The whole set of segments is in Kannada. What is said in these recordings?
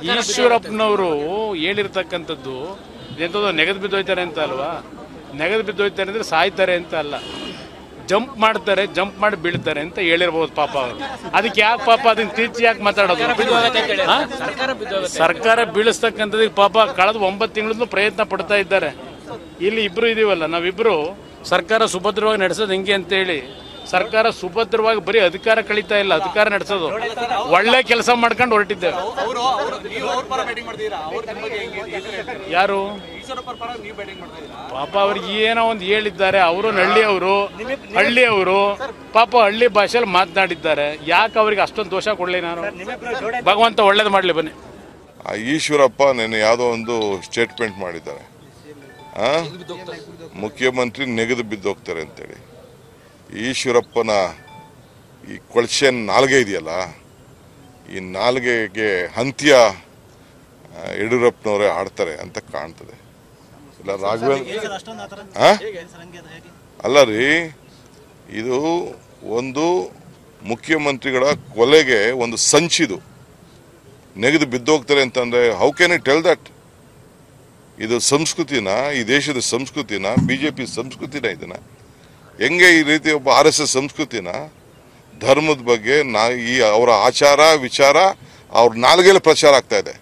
ಈಶ್ವರಪ್ಪನವರು ಹೇಳಿರ್ತಕ್ಕಂಥದ್ದು ಎಂಥದ್ದು ನೆಗೆದು ಬಿದ್ದೋಯ್ತಾರೆ ಅಂತ ಅಲ್ವಾ ನೆಗೆದು ಬಿದ್ದೋಯ್ತಾರೆ ಅಂದ್ರೆ ಸಾಯ್ತಾರೆ ಅಂತ ಅಲ್ಲ ಜಂಪ್ ಮಾಡ್ತಾರೆ ಜಂಪ್ ಮಾಡಿ ಬೀಳ್ತಾರೆ ಅಂತ ಹೇಳಿರ್ಬೋದು ಪಾಪ ಅವರು ಅದಕ್ಕೆ ಯಾಕೆ ಪಾಪ ಅದನ್ನ ತಿರ್ಚಿ ಯಾಕೆ ಮಾತಾಡೋದು ಹಾ? ಸರ್ಕಾರ ಬೀಳಿಸ್ತಕ್ಕಂಥದಕ್ಕೆ ಪಾಪ ಕಳೆದ ಒಂಬತ್ತು ತಿಂಗಳಿಂದ ಪ್ರಯತ್ನ ಪಡ್ತಾ ಇದ್ದಾರೆ ಇಲ್ಲಿ ಇಬ್ರು ಇದೀವಲ್ಲ ನಾವಿಬ್ರು ಸರ್ಕಾರ ಸುಭದ್ರವಾಗಿ ನಡೆಸೋದು ಹೆಂಗೆ ಅಂತೇಳಿ ಸರ್ಕಾರ ಸುಭದ್ರವಾಗಿ ಬರೀ ಅಧಿಕಾರ ಕಳೀತಾ ಇಲ್ಲ ಅಧಿಕಾರ ನಡೆಸೋದು ಒಳ್ಳೆ ಕೆಲಸ ಮಾಡ್ಕೊಂಡು ಹೊರಟಿದ್ದೇವೆ ಅವರು ಅವರು ನೀವು ಅವ್ರ ಪರ ಬ್ಯಾಟಿಂಗ್ ಮಾಡ್ತಿದ್ದೀರಾ ಅವ್ರ ನಿಮ್ಮ ಬಗ್ಗೆ ಹೆಂಗೆ ಹೆಂಗೆ ಹೇಳ್ತಾರೆ? ಯಾರು ಈಶ್ವರಪ್ಪರ ಪರ ನೀವು ಬ್ಯಾಟಿಂಗ್ ಮಾಡ್ತಾ ಇದ್ದೀರಾ ಪಾಪ ಅವ್ರಿಗೆ ಏನೋ ಒಂದು ಹೇಳಿದ್ದಾರೆ ಅವರು ಹಳ್ಳಿಯವರು ಹಳ್ಳಿಯವರು ಪಾಪ ಹಳ್ಳಿ ಭಾಷೆಯಲ್ಲಿ ಮಾತನಾಡಿದ್ದಾರೆ ಯಾಕೆ ಅವ್ರಿಗೆ ಅಷ್ಟೊಂದು ದೋಷ ಕೊಡಲಿ ನಾನು ಭಗವಂತ ಒಳ್ಳೇದು ಮಾಡಲಿ ಬನ್ನಿ ಆ ಈಶ್ವರಪ್ಪ ನಿನ್ನೆ ಯಾವುದೋ ಒಂದು ಸ್ಟೇಟ್ಮೆಂಟ್ ಮಾಡಿದ್ದಾರೆ ಆ? ಮುಖ್ಯಮಂತ್ರಿ ನೆಗೆದು ಬಿದ್ದೋಗ್ತಾರೆ ಅಂತೇಳಿ ಈಶ್ವರಪ್ಪನ ಈ ಕೊಳಚೆನ್ ನಾಲ್ಗೆ ಇದೆಯಲ್ಲ ಈ ನಾಲ್ಗೆಗೆ ಅಂತ್ಯ ಆ, ಯಡಿಯೂರಪ್ಪನವರೇ ಆಡ್ತಾರೆ ಅಂತ ಕಾಣ್ತದೆ ಇಲ್ಲ ರಾಘವೇಂದ್ರ ಆ? ಅಲ್ಲ ರೀ ಇದು ಒಂದು ಮುಖ್ಯಮಂತ್ರಿಗಳ ಕೊಲೆಗೆ ಒಂದು ಸಂಚಿದು ನೆಗೆದು ಬಿದ್ದೋಗ್ತಾರೆ ಅಂತಂದ್ರೆ how can it tell that ಇದು ಸಂಸ್ಕೃತಿನ ಈ ದೇಶದ ಸಂಸ್ಕೃತಿನ ಬಿಜೆಪಿ ಸಂಸ್ಕೃತಿನ ಇದನ್ನ ಹೆಂಗೆ ಈ ರೀತಿ ಒಬ್ಬ ಆರ್ ಎಸ್ ಎಸ್ ಸಂಸ್ಕೃತಿನ ಧರ್ಮದ ಬಗ್ಗೆ ನಾ ಈ ಅವರ ಆಚಾರ ವಿಚಾರ ಅವ್ರ ನಾಲ್ಗೆಲ್ಲ ಪ್ರಚಾರ ಆಗ್ತಾ ಇದೆ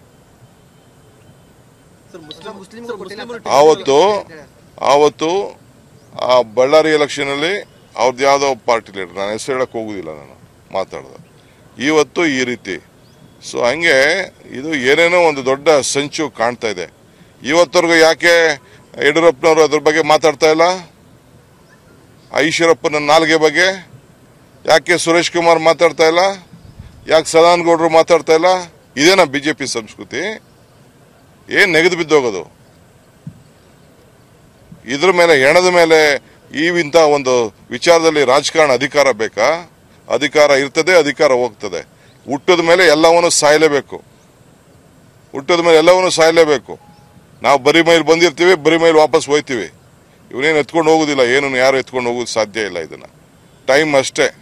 ಆವತ್ತು ಆವತ್ತು ಆ ಬಳ್ಳಾರಿ ಎಲೆಕ್ಷನ್ ಅಲ್ಲಿ ಅವ್ರದ್ದು ಯಾವುದೋ ಪಾರ್ಟಿ ಲೀಡರ್ ನಾನು ಹೆಸರು ಹೇಳಕ್ ಹೋಗುದಿಲ್ಲ ನಾನು ಮಾತಾಡ್ದೆ ಇವತ್ತು ಈ ರೀತಿ ಸೊ ಹಂಗೆ ಇದು ಏನೇನೋ ಒಂದು ದೊಡ್ಡ ಸಂಚು ಕಾಣ್ತಾ ಇದೆ ಇವತ್ತವರೆಗೂ ಯಾಕೆ ಯಡಿಯೂರಪ್ಪನವರು ಅದ್ರ ಬಗ್ಗೆ ಮಾತಾಡ್ತಾ ಇಲ್ಲ ಆ ಈಶ್ವರಪ್ಪನ ನಾಲ್ಗೆ ಬಗ್ಗೆ ಯಾಕೆ ಸುರೇಶ್ ಕುಮಾರ್ ಮಾತಾಡ್ತಾ ಇಲ್ಲ ಯಾಕೆ ಸದಾನಂದ ಗೌಡರು ಮಾತಾಡ್ತಾ ಇಲ್ಲ ಇದೇನಾ ಬಿಜೆಪಿ ಸಂಸ್ಕೃತಿ ಏನ್ ನೆಗೆದು ಬಿದ್ದೋಗೋದು ಇದ್ರ ಮೇಲೆ ಹೆಣದ ಮೇಲೆ ಈ ಇಂಥ ಒಂದು ವಿಚಾರದಲ್ಲಿ ರಾಜಕಾರಣ ಅಧಿಕಾರ ಬೇಕಾ ಅಧಿಕಾರ ಇರ್ತದೆ ಅಧಿಕಾರ ಹೋಗ್ತದೆ ಹುಟ್ಟದ ಮೇಲೆ ಎಲ್ಲವನ್ನು ಸಾಯಲೇಬೇಕು ಹುಟ್ಟದ ಮೇಲೆ ಎಲ್ಲವನ್ನು ಸಾಯಲೇಬೇಕು ನಾವು ಬರಿ ಮೈಲ್ ಬಂದಿರ್ತೀವಿ ಬರಿ ಮೈಲ್ ವಾಪಸ್ ಹೋಯ್ತೀವಿ ಇವನೇನು ಎತ್ಕೊಂಡು ಹೋಗುದಿಲ್ಲ ಏನನ್ನು ಯಾರು ಎತ್ಕೊಂಡು ಹೋಗೋದು ಸಾಧ್ಯ ಇಲ್ಲ ಇದನ್ನ ಟೈಮ್ ಅಷ್ಟೇ